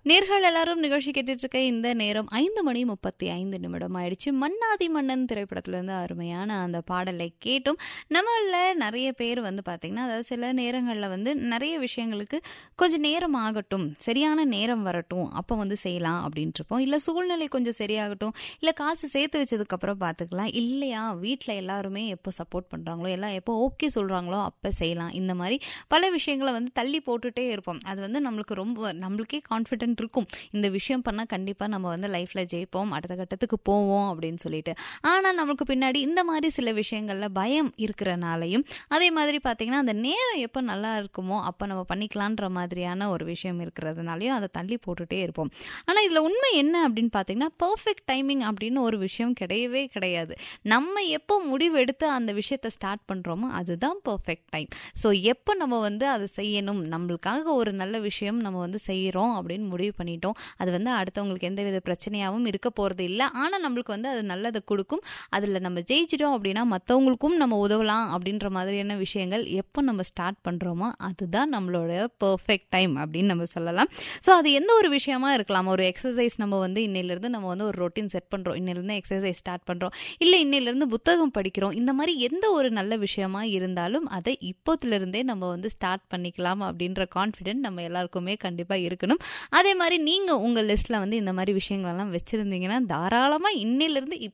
நேர்கள் எல்லாரும் நிகழ்ச்சி கேட்டுட்டு இருக்க இந்த நேரம் ஐந்து மணி முப்பத்தி ஐந்து நிமிடம் ஆயிடுச்சு மன்னாதி மன்னன் திரைப்படத்திலேருந்து அருமையான அந்த பாடலை கேட்டும் நம்மள நிறைய பேர் வந்து பார்த்திங்கன்னா அதாவது சில நேரங்களில் வந்து நிறைய விஷயங்களுக்கு கொஞ்சம் நேரம் ஆகட்டும் சரியான நேரம் வரட்டும் அப்போ வந்து செய்யலாம் அப்படின்ட்டு இருப்போம் இல்லை சூழ்நிலை கொஞ்சம் சரியாகட்டும் இல்லை காசு சேர்த்து வச்சதுக்கப்புறம் பார்த்துக்கலாம் இல்லையா வீட்டில் எல்லாருமே எப்போ சப்போர்ட் பண்ணுறாங்களோ எல்லாம் எப்போ ஓகே சொல்கிறாங்களோ அப்போ செய்யலாம் இந்த மாதிரி பல விஷயங்களை வந்து தள்ளி போட்டுட்டே இருப்போம் அது வந்து நம்மளுக்கு ரொம்ப நம்மளுக்கே கான்ஃபிடென்ட் இருக்கும் இந்த விஷயம் பண்ணால் கண்டிப்பாக நம்ம வந்து லைஃப்பில் ஜெயிப்போம் அடுத்த கட்டத்துக்கு போவோம் அப்படின்னு சொல்லிட்டு ஆனால் நம்மளுக்கு பின்னாடி இந்த மாதிரி சில விஷயங்களில் பயம் இருக்கிறனாலையும் அதே மாதிரி பார்த்திங்கன்னா அந்த நேரம் எப்போ நல்லா இருக்குமோ அப்போ நம்ம பண்ணிக்கலான்ற மாதிரியான ஒரு விஷயம் இருக்கிறதுனாலையும் அதை தள்ளி போட்டுகிட்டே இருப்போம் ஆனால் இதில் உண்மை என்ன அப்படின்னு பார்த்தீங்கன்னா பர்ஃபெக்ட் டைமிங் அப்படின்னு ஒரு விஷயம் கிடையவே கிடையாது நம்ம எப்போ முடிவு எடுத்து அந்த விஷயத்தை ஸ்டார்ட் பண்ணுறோமோ அதுதான் பர்ஃபெக்ட் டைம் ஸோ எப்போ நம்ம வந்து அதை செய்யணும் நம்மளுக்காக ஒரு நல்ல விஷயம் நம்ம வந்து செய்கிறோம் அப்படின்னு முடிவு பண்ணிட்டோம் அது வந்து அடுத்தவங்களுக்கு எந்த வித பிரச்சனையாகவும் இருக்க போகிறது இல்லை ஆனால் நம்மளுக்கு வந்து அது நல்லதை கொடுக்கும் அதில் நம்ம ஜெயிச்சிட்டோம் அப்படின்னா மற்றவங்களுக்கும் நம்ம உதவலாம் அப்படின்ற மாதிரியான விஷயங்கள் எப்போ நம்ம ஸ்டார்ட் பண்ணுறோமோ அதுதான் நம்மளோட பர்ஃபெக்ட் டைம் அப்படின்னு நம்ம சொல்லலாம் ஸோ அது எந்த ஒரு விஷயமா இருக்கலாம் ஒரு எக்ஸசைஸ் நம்ம வந்து இன்னையிலேருந்து நம்ம வந்து ஒரு ரொட்டீன் செட் பண்ணுறோம் இன்னிலேருந்து எக்ஸசைஸ் ஸ்டார்ட் பண்ணுறோம் இல்லை இன்னையிலேருந்து புத்தகம் படிக்கிறோம் இந்த மாதிரி எந்த ஒரு நல்ல விஷயமா இருந்தாலும் அதை இப்போத்துலேருந்தே நம்ம வந்து ஸ்டார்ட் பண்ணிக்கலாம் அப்படின்ற கான்ஃபிடென்ட் நம்ம எல்லாருக்குமே கண்டிப்பாக இருக்கணும் அதே மாதிரி நீங்கள் உங்கள் லிஸ்ட்டில் வந்து இந்த மாதிரி விஷயங்களெல்லாம் வச்சுருந்தீங்கன்னா தாராளமாக இன்னிலேருந்து